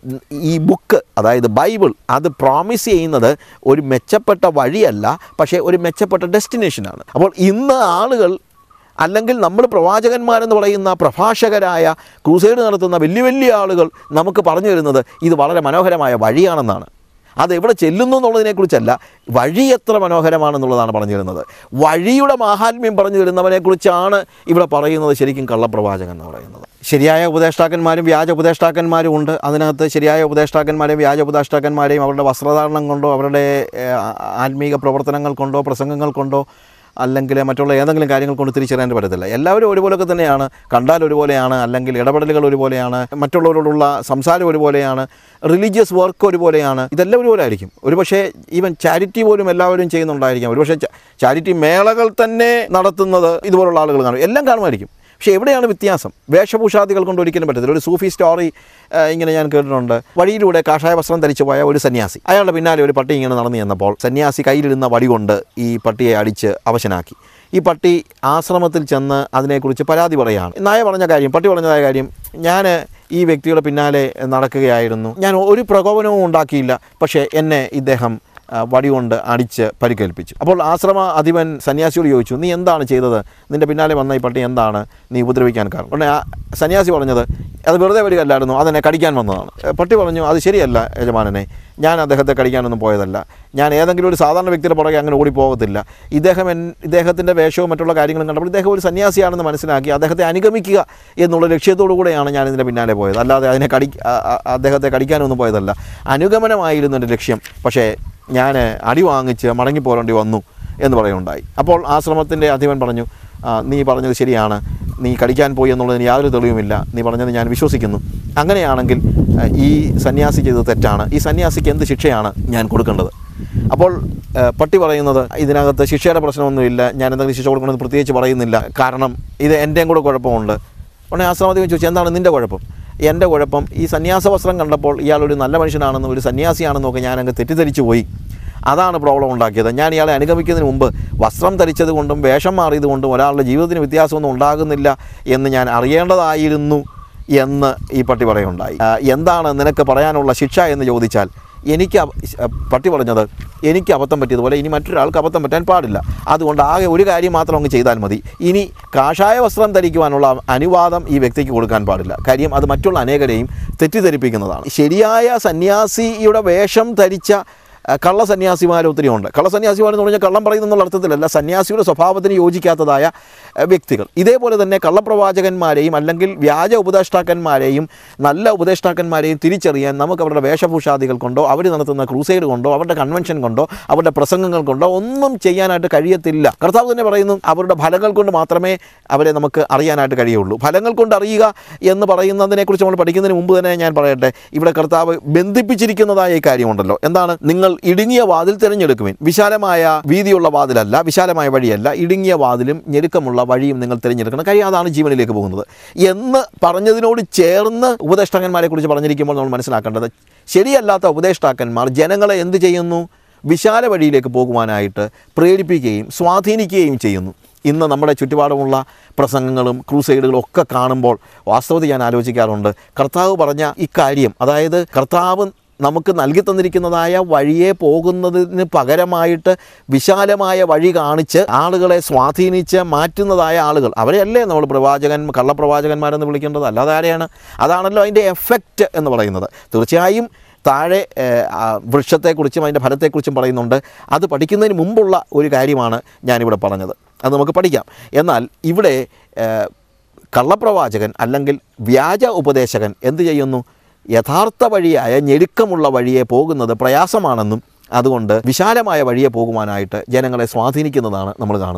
ഈ ബുക്ക് അതായത് ബൈബിൾ അത് പ്രോമിസ് ചെയ്യുന്നത് ഒരു മെച്ചപ്പെട്ട വഴിയല്ല പക്ഷേ ഒരു മെച്ചപ്പെട്ട ഡെസ്റ്റിനേഷനാണ് അപ്പോൾ ഇന്ന് ആളുകൾ അല്ലെങ്കിൽ നമ്മൾ പ്രവാചകന്മാരെന്ന് പറയുന്ന പ്രഭാഷകരായ ക്രൂസൈഡ് നടത്തുന്ന വലിയ വലിയ ആളുകൾ നമുക്ക് പറഞ്ഞു തരുന്നത് ഇത് വളരെ മനോഹരമായ വഴിയാണെന്നാണ് അത് എവിടെ ചെല്ലുന്നു എന്നുള്ളതിനെക്കുറിച്ചല്ല വഴി എത്ര മനോഹരമാണെന്നുള്ളതാണ് പറഞ്ഞു തരുന്നത് വഴിയുടെ മാഹാത്മ്യം പറഞ്ഞു തരുന്നവനെക്കുറിച്ചാണ് ഇവിടെ പറയുന്നത് ശരിക്കും കള്ളപ്രവാചകൻ എന്ന് പറയുന്നത് ശരിയായ ഉപദേഷ്ടാക്കന്മാരും വ്യാജ ഉപദേഷ്ടാക്കന്മാരും ഉണ്ട് അതിനകത്ത് ശരിയായ ഉപദേഷ്ടാക്കന്മാരെയും വ്യാജ ഉപദേഷ്ടാക്കന്മാരെയും അവരുടെ വസ്ത്രധാരണം കൊണ്ടോ അവരുടെ ഏഹ്, ആത്മീക പ്രവർത്തനങ്ങൾ കൊണ്ടോ പ്രസംഗങ്ങൾ കൊണ്ടോ അല്ലെങ്കിൽ മറ്റുള്ള ഏതെങ്കിലും കാര്യങ്ങൾ കൊണ്ട് തിരിച്ചറിയാൻ പറ്റത്തില്ല എല്ലാവരും ഒരുപോലൊക്കെ തന്നെയാണ് കണ്ടാൽ ഒരുപോലെയാണ് അല്ലെങ്കിൽ ഇടപെടലുകൾ ഒരുപോലെയാണ് മറ്റുള്ളവരോടുള്ള സംസാരം ഒരുപോലെയാണ് റിലീജിയസ് വർക്ക് ഒരുപോലെയാണ് ഇതെല്ലാം ഒരുപോലെ ആയിരിക്കും ഒരുപക്ഷെ ഈവൻ ചാരിറ്റി പോലും എല്ലാവരും ചെയ്യുന്നുണ്ടായിരിക്കാം ഒരുപക്ഷെ ചാരിറ്റി മേളകൾ തന്നെ നടത്തുന്നത് ഇതുപോലുള്ള ആളുകൾ കാണും എല്ലാം കാണുമായിരിക്കും പക്ഷേ എവിടെയാണ് വ്യത്യാസം വേഷഭൂഷാദികൾ കൊണ്ട് ഒരിക്കലും പറ്റത്തില്ല ഒരു സൂഫി സ്റ്റോറി ആ, ഇങ്ങനെ ഞാൻ കേട്ടിട്ടുണ്ട് വഴിയിലൂടെ കാഷായ വസ്ത്രം ധരിച്ചു പോയ ഒരു സന്യാസി അയാളുടെ പിന്നാലെ ഒരു പട്ടി ഇങ്ങനെ നടന്നു ചെന്നപ്പോൾ സന്യാസി കയ്യിലിരുന്ന വടി കൊണ്ട് ഈ പട്ടിയെ അടിച്ച് അവശനാക്കി ഈ പട്ടി ആശ്രമത്തിൽ ചെന്ന് അതിനെക്കുറിച്ച് പരാതി പറയുകയാണ് നായ പറഞ്ഞ കാര്യം പട്ടി പറഞ്ഞതായ കാര്യം ഞാൻ ഈ വ്യക്തിയുടെ പിന്നാലെ നടക്കുകയായിരുന്നു ഞാൻ ഒരു പ്രകോപനവും ഉണ്ടാക്കിയില്ല പക്ഷേ എന്നെ ഇദ്ദേഹം ആ, വടികൊണ്ട് അടിച്ച് പരിക്കേൽപ്പിച്ചു അപ്പോൾ ആശ്രമ അധിപൻ സന്യാസിയോട് ചോദിച്ചു നീ എന്താണ് ചെയ്തത് നിന്റെ പിന്നാലെ വന്ന ഈ പട്ടി എന്താണ് നീ ഉപദ്രവിക്കാൻ കാരണം ഉടനെ ആ സന്യാസി പറഞ്ഞത് അത് വെറുതെ വരികയല്ലായിരുന്നു അതെന്നെ കടിക്കാൻ വന്നതാണ് ഏ, പട്ടി പറഞ്ഞു അത് ശരിയല്ല യജമാനനെ ഞാൻ അദ്ദേഹത്തെ കടിക്കാനൊന്നും പോയതല്ല ഞാൻ ഏതെങ്കിലും ഒരു സാധാരണ വ്യക്തിയുടെ പുറകെ അങ്ങനെ ഓടിപ്പോകത്തില്ല ഇദ്ദേഹം എൻ ഇദ്ദേഹത്തിൻ്റെ വേഷവും മറ്റുള്ള കാര്യങ്ങളും കണ്ടപ്പോൾ ഇദ്ദേഹം ഒരു സന്യാസിയാണെന്ന് മനസ്സിലാക്കി അദ്ദേഹത്തെ അനുഗമിക്കുക എന്നുള്ള ലക്ഷ്യത്തോടു കൂടെയാണ് ഞാൻ ഇതിൻ്റെ പിന്നാലെ പോയത് അല്ലാതെ അതിനെ കടി ആ- ആ- അദ്ദേഹത്തെ കടിക്കാനൊന്നും പോയതല്ല അനുഗമനമായിരുന്നു എൻ്റെ ലക്ഷ്യം പക്ഷേ ഞാൻ അടി വാങ്ങിച്ച് മടങ്ങിപ്പോരേണ്ടി വന്നു എന്ന് പറയുണ്ടായി അപ്പോൾ ആശ്രമത്തിൻ്റെ അധിപൻ പറഞ്ഞു "ആ, നീ പറഞ്ഞത് ശരിയാണ് നീ കടിക്കാൻ പോയി എന്നുള്ളതിന് യാതൊരു തെളിവുമില്ല നീ പറഞ്ഞത് ഞാൻ വിശ്വസിക്കുന്നു അങ്ങനെയാണെങ്കിൽ ആ, ഈ സന്യാസി ചെയ്തത് തെറ്റാണ് ഈ സന്യാസിക്ക് എന്ത് ശിക്ഷയാണ് ഞാൻ കൊടുക്കേണ്ടത് അപ്പോൾ ആ, പട്ടി പറയുന്നത് ഇതിനകത്ത് ശിക്ഷയുടെ പ്രശ്നമൊന്നുമില്ല ഞാൻ എന്തെങ്കിലും ശിക്ഷ കൊടുക്കണമെന്ന് പ്രത്യേകിച്ച് പറയുന്നില്ല കാരണം ഇത് എൻ്റെയും കൂടെ കുഴപ്പമുണ്ട് ഉടനെ ആശ്രമത്തിൽ ചോദിച്ചു എന്താണ് നിൻ്റെ കുഴപ്പം എൻ്റെ കുഴപ്പം ഈ സന്യാസ വസ്ത്രം കണ്ടപ്പോൾ ഇയാളൊരു നല്ല മനുഷ്യനാണെന്നും ഒരു സന്യാസിയാണെന്നും ഒക്കെ ഞാൻ അങ്ങ് തെറ്റിദ്ധരിച്ചു പോയി അതാണ് പ്രോബ്ലം ഉണ്ടാക്കിയത് ഞാൻ ഇയാളെ അനുഗമിക്കുന്നതിന് മുമ്പ് വസ്ത്രം ധരിച്ചത് കൊണ്ടും വേഷം മാറിയത് കൊണ്ടും ഒരാളുടെ ജീവിതത്തിന് വ്യത്യാസമൊന്നും ഉണ്ടാകുന്നില്ല എന്ന് ഞാൻ അറിയേണ്ടതായിരുന്നു എന്ന് ഈ പട്ടി പറയുണ്ടായി ആ, എന്താണ് നിനക്ക് പറയാനുള്ള ശിക്ഷ എന്ന് ചോദിച്ചാൽ എനിക്ക് അബ- ആ, പട്ടി പറഞ്ഞത് എനിക്ക് അബദ്ധം പറ്റിയതുപോലെ ഇനി മറ്റൊരാൾക്ക് അബദ്ധം പറ്റാൻ പാടില്ല അതുകൊണ്ട് ആകെ ഒരു കാര്യം മാത്രം അങ്ങ് ചെയ്താൽ മതി ഇനി കാഷായ വസ്ത്രം ധരിക്കുവാനുള്ള അനുവാദം ഈ വ്യക്തിക്ക് കൊടുക്കാൻ പാടില്ല കാര്യം അത് മറ്റുള്ള അനേകരെയും തെറ്റിദ്ധരിപ്പിക്കുന്നതാണ് ശരിയായ സന്യാസിയുടെ വേഷം ധരിച്ച ആ, കള്ള സന്യാസിമാർ ഒത്തിരി ഉണ്ട് കള്ള സന്യാസിമാരെന്ന് പറഞ്ഞാൽ കള്ളം പറയുന്നു എന്നുള്ള അർത്ഥത്തിലല്ല സന്യാസിയുടെ സ്വഭാവത്തിന് യോജിക്കാത്തതായ ആ, വ്യക്തികൾ ഇതേപോലെ തന്നെ കള്ളപ്രവാചകന്മാരെയും അല്ലെങ്കിൽ വ്യാജ ഉപദേഷ്ടാക്കന്മാരെയും നല്ല ഉപദേഷ്ടാക്കന്മാരെയും തിരിച്ചറിയാൻ നമുക്ക് അവരുടെ വേഷഭൂഷാദികൾ കൊണ്ടോ അവർ നടത്തുന്ന ക്രൂസൈഡ് കൊണ്ടോ അവരുടെ കൺവെൻഷൻ കൊണ്ടോ അവരുടെ പ്രസംഗങ്ങൾ കൊണ്ടോ ഒന്നും ചെയ്യാനായിട്ട് കഴിയത്തില്ല കർത്താവ് തന്നെ പറയുന്നു അവരുടെ ഫലങ്ങൾ കൊണ്ട് മാത്രമേ അവരെ നമുക്ക് അറിയാനായിട്ട് കഴിയുള്ളൂ ഫലങ്ങൾ കൊണ്ട് അറിയുക എന്ന് പറയുന്നതിനെക്കുറിച്ച് നമ്മൾ പഠിക്കുന്നതിന് മുമ്പ് തന്നെ ഞാൻ പറയട്ടെ ഇവിടെ കർത്താവ് ബന്ധിപ്പിച്ചിരിക്കുന്നതായ ഈ കാര്യമുണ്ടല്ലോ എന്താണ് നിങ്ങൾ ഇടുങ്ങിയ വാതിൽ തിരഞ്ഞെടുക്കുവിൻ വിശാലമായ വീതിയുള്ള വാതിലല്ല വിശാലമായ വഴിയല്ല ഇടുങ്ങിയ വാതിലും ഞെരുക്കമുള്ള വഴിയും നിങ്ങൾ തിരഞ്ഞെടുക്കണം കാര്യം അതാണ് ജീവനിലേക്ക് പോകുന്നത് എന്ന് പറഞ്ഞതിനോട് ചേർന്ന് ഉപദേഷ്ടാക്കന്മാരെ കുറിച്ച് പറഞ്ഞിരിക്കുമ്പോൾ നമ്മൾ മനസ്സിലാക്കേണ്ടത് ശരിയല്ലാത്ത ഉപദേഷ്ടാക്കന്മാർ ജനങ്ങളെ എന്ത് ചെയ്യുന്നു വിശാല വഴിയിലേക്ക് പോകുവാനായിട്ട് പ്രേരിപ്പിക്കുകയും സ്വാധീനിക്കുകയും ചെയ്യുന്നു ഇന്ന് നമ്മുടെ ചുറ്റുപാടുമുള്ള പ്രസംഗങ്ങളും ക്രൂസൈഡുകളും ഒക്കെ കാണുമ്പോൾ വാസ്തവത്തിൽ ഞാൻ ആലോചിക്കാറുണ്ട് കർത്താവ് പറഞ്ഞ ഇക്കാര്യം അതായത് കർത്താവ് നമുക്ക് നൽകി തന്നിരിക്കുന്നതായ വഴിയെ പോകുന്നതിന് പകരമായിട്ട് വിശാലമായ വഴി കാണിച്ച് ആളുകളെ സ്വാധീനിച്ച് മാറ്റുന്നതായ ആളുകൾ അവരെയല്ലേ നമ്മൾ പ്രവാചകൻ കള്ളപ്രവാചകന്മാരെന്ന് വിളിക്കേണ്ടത് അല്ലാതെ ആരെയാണ് അതാണല്ലോ അതിൻ്റെ എഫക്റ്റ് എന്ന് പറയുന്നത് തീർച്ചയായും താഴെ ഏഹ്, ആ വൃക്ഷത്തെക്കുറിച്ചും അതിൻ്റെ ഫലത്തെക്കുറിച്ചും പറയുന്നുണ്ട് അത് പഠിക്കുന്നതിന് മുമ്പുള്ള ഒരു കാര്യമാണ് ഞാനിവിടെ പറഞ്ഞത് അത് നമുക്ക് പഠിക്കാം എന്നാൽ ഇവിടെ ഏഹ്, കള്ളപ്രവാചകൻ അല്ലെങ്കിൽ വ്യാജ ഉപദേശകൻ എന്ത് ചെയ്യുന്നു യഥാർത്ഥ വഴിയായ ഞെരുക്കമുള്ള വഴിയെ പോകുന്നത് പ്രയാസമാണെന്നും അതുകൊണ്ട് വിശാലമായ വഴിയെ പോകുവാനായിട്ട് ജനങ്ങളെ സ്വാധീനിക്കുന്നതാണ് നമ്മൾ കാണുന്നത്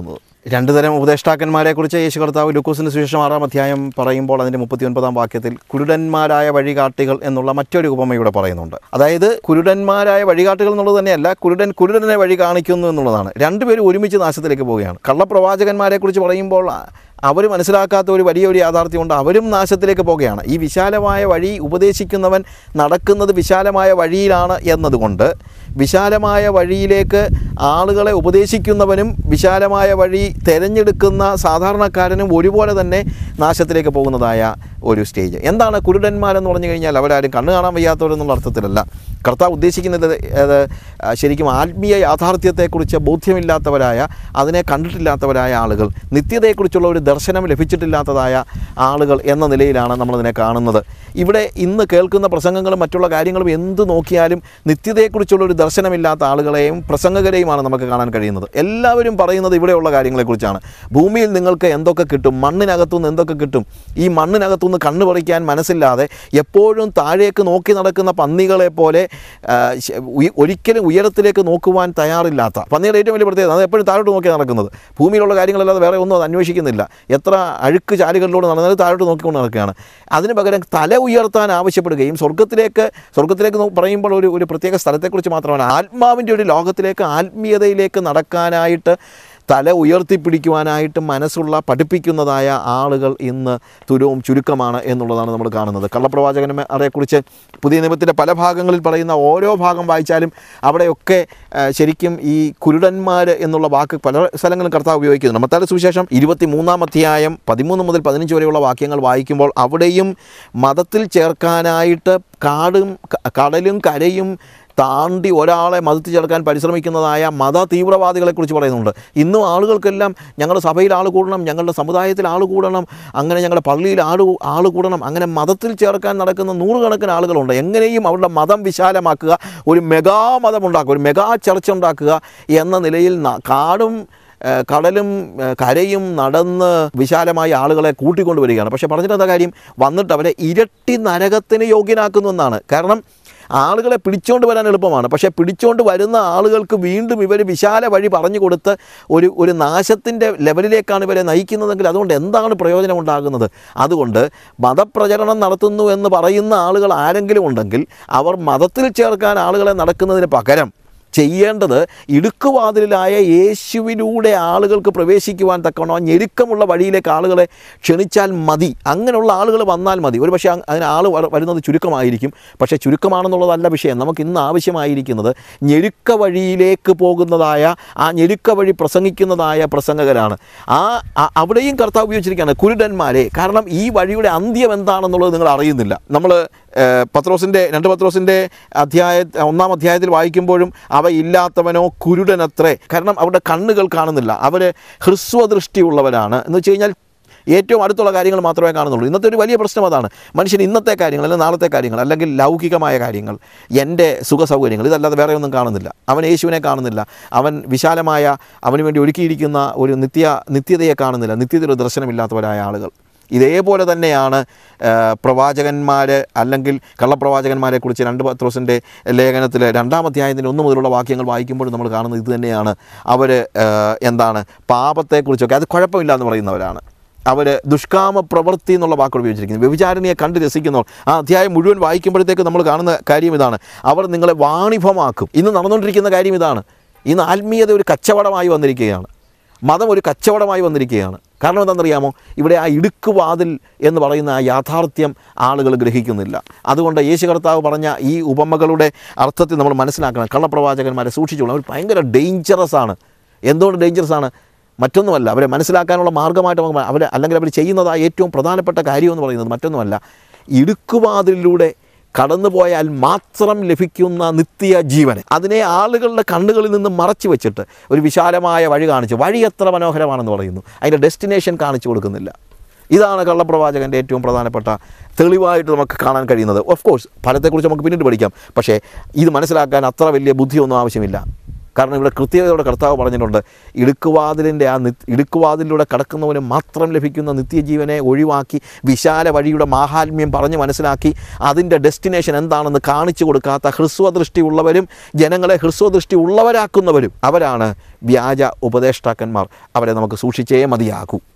രണ്ട് തരം ഉപദേഷ്ടാക്കന്മാരെക്കുറിച്ച് യേശു കർത്താവ് ലൂക്കോസിന് സുവിശേഷം ആറാം അധ്യായം പറയുമ്പോൾ അതിൻ്റെ മുപ്പത്തി ഒൻപതാം വാക്യത്തിൽ കുരുടന്മാരായ വഴികാട്ടികൾ എന്നുള്ള മറ്റൊരു ഉപമയൂടെ പറയുന്നുണ്ട് അതായത് കുരുടന്മാരായ വഴികാട്ടികൾ എന്നുള്ളത് തന്നെയല്ല കുരുടൻ കുരുടനെ വഴി കാണിക്കുന്നു എന്നുള്ളതാണ് രണ്ടുപേരും ഒരുമിച്ച് നാശത്തിലേക്ക് പോവുകയാണ് കള്ളപ്രവാചകന്മാരെക്കുറിച്ച് പറയുമ്പോൾ അവർ മനസ്സിലാക്കാത്ത ഒരു വലിയ ഒരു യാഥാർത്ഥ്യമുണ്ട് അവരും നാശത്തിലേക്ക് പോകുകയാണ് ഈ വിശാലമായ വഴി ഉപദേശിക്കുന്നവൻ നടക്കുന്നത് വിശാലമായ വഴിയിലാണ് എന്നതുകൊണ്ട് വിശാലമായ വഴിയിലേക്ക് ആളുകളെ ഉപദേശിക്കുന്നവനും വിശാലമായ വഴി തിരഞ്ഞെടുക്കുന്ന സാധാരണക്കാരനും ഒരുപോലെ തന്നെ നാശത്തിലേക്ക് പോകുന്നതായ ഒരു സ്റ്റേജ് എന്താണ് കുരുടന്മാരെന്ന് പറഞ്ഞു കഴിഞ്ഞാൽ അവരാരും കണ്ണു കാണാൻ വയ്യാത്തവരെന്നുള്ള അർത്ഥത്തിലല്ല കർത്താവ് ഉദ്ദേശിക്കുന്നത് അത് ശരിക്കും ആത്മീയ യാഥാർത്ഥ്യത്തെക്കുറിച്ച് ബോധ്യമില്ലാത്തവരായ അതിനെ കണ്ടിട്ടില്ലാത്തവരായ ആളുകൾ നിത്യതയെക്കുറിച്ചുള്ള ഒരു ദർശനം ലഭിച്ചിട്ടില്ലാത്തതായ ആളുകൾ എന്ന നിലയിലാണ് നമ്മളതിനെ കാണുന്നത് ഇവിടെ ഇന്ന് കേൾക്കുന്ന പ്രസംഗങ്ങളും മറ്റുള്ള കാര്യങ്ങളും എന്ത് നോക്കിയാലും നിത്യതയെക്കുറിച്ചുള്ള ഒരു ദർശനമില്ലാത്ത ആളുകളെയും പ്രസംഗകരെയുമാണ് നമുക്ക് കാണാൻ കഴിയുന്നത് എല്ലാവരും പറയുന്നത് ഇവിടെയുള്ള കാര്യങ്ങളെക്കുറിച്ചാണ് ഭൂമിയിൽ നിങ്ങൾക്ക് എന്തൊക്കെ കിട്ടും മണ്ണിനകത്തുനിന്ന് എന്തൊക്കെ കിട്ടും ഈ മണ്ണിനകത്തുനിന്ന് കണ്ണു പറിക്കാൻ മനസ്സില്ലാതെ എപ്പോഴും താഴേക്ക് നോക്കി നടക്കുന്ന പന്നികളെ പോലെ ആ, ശ- ഉയ- ഒരിക്കലും ഉയരത്തിലേക്ക് നോക്കുവാൻ തയ്യാറില്ലാത്ത പന്നിയുടെ ഏറ്റവും വലിയ പ്രത്യേകത അത് എപ്പോഴും താഴോട്ട് നോക്കി നടക്കുന്നത് ഭൂമിയിലുള്ള കാര്യങ്ങളല്ലാതെ വേറെ ഒന്നും അത് അന്വേഷിക്കുന്നില്ല എത്ര അഴുക്ക് ചാലുകളിലൂടെ നടന്നാലും താഴോട്ട് നോക്കിക്കൊണ്ട് നടക്കുകയാണ് അതിന് പകരം തല ഉയർത്താൻ ആവശ്യപ്പെടുകയും സ്വർഗത്തിലേക്ക് സ്വർഗത്തിലേക്ക് നോ- പറയുമ്പോൾ ഒരു ഒരു പ്രത്യേക സ്ഥലത്തെക്കുറിച്ച് മാത്രമാണ് ആത്മാവിൻ്റെ ഒരു ലോകത്തിലേക്ക് ആത്മീയതയിലേക്ക് നടക്കാനായിട്ട് തല ഉയർത്തിപ്പിടിക്കുവാനായിട്ട് മനസ്സുള്ള പഠിപ്പിക്കുന്നതായ ആളുകൾ ഇന്ന് തുരവും ചുരുക്കമാണ് എന്നുള്ളതാണ് നമ്മൾ കാണുന്നത് കള്ളപ്രവാചകന്മാരെക്കുറിച്ച് പുതിയ നിയമത്തിൻ്റെ പല ഭാഗങ്ങളിൽ പറയുന്ന ഓരോ ഭാഗം വായിച്ചാലും അവിടെയൊക്കെ ആ, ശരിക്കും ഈ കുരുടന്മാർ എന്നുള്ള വാക്ക് പല സ്ഥലങ്ങളും കർത്താവ് ഉപയോഗിക്കുന്നുണ്ട് മത്തായുടെ സുവിശേഷം ഇരുപത്തി മൂന്നാം അധ്യായം പതിമൂന്ന് മുതൽ പതിനഞ്ച് വരെയുള്ള വാക്യങ്ങൾ വായിക്കുമ്പോൾ അവിടെയും മതത്തിൽ ചേർക്കാനായിട്ട് കാടും ക- കടലും കരയും താണ്ടി ഒരാളെ മതത്തിൽ ചേർക്കാൻ പരിശ്രമിക്കുന്നതായ മത തീവ്രവാദികളെക്കുറിച്ച് പറയുന്നുണ്ട് ഇന്നും ആളുകൾക്കെല്ലാം ഞങ്ങളുടെ സഭയിൽ ആൾ കൂടണം ഞങ്ങളുടെ സമുദായത്തിൽ ആൾ കൂടണം അങ്ങനെ ഞങ്ങളുടെ പള്ളിയിൽ ആൾ ആൾ കൂടണം അങ്ങനെ മതത്തിൽ ചേർക്കാൻ നടക്കുന്ന നൂറുകണക്കിന് ആളുകളുണ്ട് എങ്ങനെയും അവരുടെ മതം വിശാലമാക്കുക ഒരു മെഗാ മതം ഉണ്ടാക്കുക ഒരു മെഗാ ചർച്ച ഉണ്ടാക്കുക എന്ന നിലയിൽ ന- കാടും ഏഹ് കടലും ഏഹ് കരയും നടന്ന് വിശാലമായ ആളുകളെ കൂട്ടിക്കൊണ്ട് വരികയാണ് പക്ഷേ പറഞ്ഞിട്ട് എന്താ കാര്യം വന്നിട്ട് അവരെ ഇരട്ടി നരകത്തിന് യോഗ്യനാക്കുന്നു എന്നാണ് കാരണം ആളുകളെ പിടിച്ചോണ്ട് വരാൻ എളുപ്പമാണ് പക്ഷേ പിടിച്ചോണ്ട് വരുന്ന ആളുകൾക്ക് വീണ്ടും ഇവർ വിശാല വഴി പറഞ്ഞു കൊടുത്ത് ഒരു ഒരു നാശത്തിൻ്റെ ലെവലിലേക്കാണ് ഇവരെ നയിക്കുന്നതെങ്കിൽ അതുകൊണ്ട് എന്താണ് പ്രയോജനം ഉണ്ടാകുന്നത് അതുകൊണ്ട് മതപ്രചരണം നടത്തുന്നു എന്ന് പറയുന്ന ആളുകൾ ആരെങ്കിലും ഉണ്ടെങ്കിൽ അവർ മതത്തിൽ ചേർക്കാൻ ആളുകളെ നടക്കുന്നതിന് പകരം ചെയ്യേണ്ടത് ഇടുക്കുവാതിലായ യേശുവിലൂടെ ആളുകൾക്ക് പ്രവേശിക്കുവാൻ തക്കവണ്ണം ഞെരുക്കമുള്ള വഴിയിലേക്ക് ആളുകളെ ക്ഷണിച്ചാൽ മതി അങ്ങനെയുള്ള ആളുകൾ വന്നാൽ മതി ഒരു പക്ഷേ അതിന് ആൾ വ- വരുന്നത് ചുരുക്കമായിരിക്കും പക്ഷേ ചുരുക്കമാണെന്നുള്ളതല്ല വിഷയം നമുക്ക് ഇന്ന് ആവശ്യമായിരിക്കുന്നത് ഞെരുക്ക വഴിയിലേക്ക് പോകുന്നതായ ആ ഞെരുക്ക വഴി പ്രസംഗിക്കുന്നതായ പ്രസംഗകരാണ് ആ ആ- അവിടെയും കർത്താവ് ഉപയോഗിച്ചിരിക്കുകയാണ് കുരുടന്മാരെ കാരണം ഈ വഴിയുടെ അന്ത്യം എന്താണെന്നുള്ളത് നിങ്ങൾ അറിയുന്നില്ല നമ്മൾ പത്രോസിൻ്റെ രണ്ട് പത്രോസിൻ്റെ അധ്യായ ഒന്നാം അധ്യായത്തിൽ വായിക്കുമ്പോഴും അവ ഇല്ലാത്തവനോ കുരുടനത്രേ കാരണം അവരുടെ കണ്ണുകൾ കാണുന്നില്ല അവർ ഹ്രസ്വദൃഷ്ടിയുള്ളവരാണ് എന്ന് വെച്ച് കഴിഞ്ഞാൽ ഏറ്റവും അടുത്തുള്ള കാര്യങ്ങൾ മാത്രമേ കാണുന്നുള്ളൂ ഇന്നത്തെ ഒരു വലിയ പ്രശ്നം അതാണ് മനുഷ്യൻ ഇന്നത്തെ കാര്യങ്ങൾ അല്ലെങ്കിൽ നാളത്തെ കാര്യങ്ങൾ അല്ലെങ്കിൽ ലൗകികമായ കാര്യങ്ങൾ എൻ്റെ സുഖ സൗകര്യങ്ങൾ ഇതല്ലാതെ വേറെ ഒന്നും കാണുന്നില്ല അവൻ യേശുവിനെ കാണുന്നില്ല അവൻ വിശാലമായ അവന് വേണ്ടി ഒരുക്കിയിരിക്കുന്ന ഒരു നിത്യ നിത്യതയെ കാണുന്നില്ല നിത്യതയുടെ ദർശനമില്ലാത്തവരായ ആളുകൾ ഇതേപോലെ തന്നെയാണ് പ്രവാചകന്മാർ അല്ലെങ്കിൽ കള്ളപ്രവാചകന്മാരെ കുറിച്ച് രണ്ട് പത്രോസിൻ്റെ ലേഖനത്തിൽ രണ്ടാം അധ്യായത്തിൻ്റെ ഒന്ന് മുതലുള്ള വാക്യങ്ങൾ വായിക്കുമ്പോൾ നമ്മൾ കാണുന്നത് ഇത് തന്നെയാണ് അവർ എന്താണ് പാപത്തെക്കുറിച്ചൊക്കെ അത് കുഴപ്പമില്ല എന്ന് പറയുന്നവരാണ് അവർ ദുഷ്കാമ പ്രവൃത്തി എന്നുള്ള വാക്കുകൾ ഉപയോഗിച്ചിരിക്കുന്നത് വ്യഭിചാരണിയെ കണ്ട് രസിക്കുന്നവർ ആ അധ്യായം മുഴുവൻ വായിക്കുമ്പോഴത്തേക്ക് നമ്മൾ കാണുന്ന കാര്യം ഇതാണ് അവർ നിങ്ങളെ വാണിഭമാക്കും ഇന്ന് നടന്നുകൊണ്ടിരിക്കുന്ന കാര്യം ഇതാണ് ഇന്ന് ആത്മീയത ഒരു കച്ചവടമായി വന്നിരിക്കുകയാണ് മതം ഒരു കച്ചവടമായി വന്നിരിക്കുകയാണ് കാരണം എന്താണെന്നറിയാമോ ഇവിടെ ആ ഇടുക്കുവാതിൽ എന്ന് പറയുന്ന ആ യാഥാർത്ഥ്യം ആളുകൾ ഗ്രഹിക്കുന്നില്ല അതുകൊണ്ട് യേശു കർത്താവ് പറഞ്ഞ ഈ ഉപമകളുടെ അർത്ഥത്തിൽ നമ്മൾ മനസ്സിലാക്കണം കള്ളപ്രവാചകന്മാരെ സൂക്ഷിച്ചോളാം അവർ ഭയങ്കര ഡേഞ്ചറസ് ആണ് എന്തുകൊണ്ട് ഡേഞ്ചറസ് ആണ് മറ്റൊന്നുമല്ല അവരെ മനസ്സിലാക്കാനുള്ള മാർഗ്ഗമായിട്ട് നമുക്ക് അവർ അല്ലെങ്കിൽ അവർ ചെയ്യുന്നതായ ഏറ്റവും പ്രധാനപ്പെട്ട കാര്യം എന്ന് പറയുന്നത് മറ്റൊന്നുമല്ല ഇടുക്കുവാതിലൂടെ കടന്നുപോയാൽ മാത്രം ലഭിക്കുന്ന നിത്യ ജീവൻ അതിനെ ആളുകളുടെ കണ്ണുകളിൽ നിന്ന് മറച്ചു വെച്ചിട്ട് ഒരു വിശാലമായ വഴി കാണിച്ചു വഴി എത്ര മനോഹരമാണെന്ന് പറയുന്നു അതിൻ്റെ ഡെസ്റ്റിനേഷൻ കാണിച്ചു കൊടുക്കുന്നില്ല ഇതാണ് കള്ളപ്രവാചകൻ്റെ ഏറ്റവും പ്രധാനപ്പെട്ട തെളിവായിട്ട് നമുക്ക് കാണാൻ കഴിയുന്നത് ഓഫ് കോഴ്സ് ഫലത്തെക്കുറിച്ച് നമുക്ക് പിന്നീട് പഠിക്കാം പക്ഷേ ഇത് മനസ്സിലാക്കാൻ അത്ര വലിയ ബുദ്ധിയൊന്നും ആവശ്യമില്ല കാരണം ഇവിടെ കൃത്യതയോടെ കർത്താവ് പറഞ്ഞിട്ടുണ്ട് ഇടുക്കുവാതിലിൻ്റെ ആ നി ഇടുക്കുവാതിലൂടെ കടക്കുന്നവന് മാത്രം ലഭിക്കുന്ന നിത്യജീവനെ ഒഴിവാക്കി വിശാല വഴിയുടെ മാഹാത്മ്യം പറഞ്ഞ് മനസ്സിലാക്കി അതിൻ്റെ ഡെസ്റ്റിനേഷൻ എന്താണെന്ന് കാണിച്ചു കൊടുക്കാത്ത ഹ്രസ്വദൃഷ്ടി ഉള്ളവരും ജനങ്ങളെ ഹ്രസ്വദൃഷ്ടി ഉള്ളവരാക്കുന്നവരും അവരാണ് വ്യാജ ഉപദേഷ്ടാക്കന്മാർ അവരെ നമുക്ക് സൂക്ഷിച്ചേ മതിയാകൂ